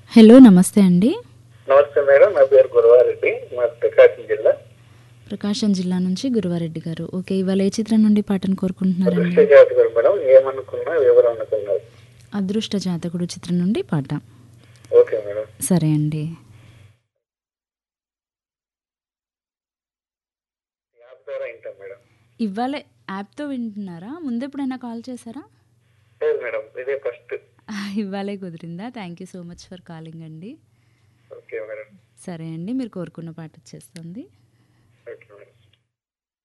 hello నమస్తే అండి నమస్తే మేడం నా పేరు గురవారెడ్డి మా ప్రకాశం జిల్లా ప్రకాశం జిల్లా నుంచి గురువారెడ్డి గారు ఓకే ఇవాళ ఏ చిత్రం నుండి పాటను కోరుకుంటున్నారండి దృష్టి జాతకుడు మేడం ఏమనుకున్నా ఎవరు అనుకున్నారు అదృష్ట జాతకుడు చిత్రం నుండి పాట ఓకే మేడం సరే అండి యాప్ ద్వారా వింటాం మేడం ఇవాళ యాప్తో వింటున్నారా ముందు ఎప్పుడైనా కాల్ చేశారా లేదు మేడం ఇదే ఫస్ట్ ఇవాళే కుదిరిందా thank you so much for calling అండి ఓకే మేడం సరే అండి మీరు కోరుకున్న పాట వచ్చేస్తుంది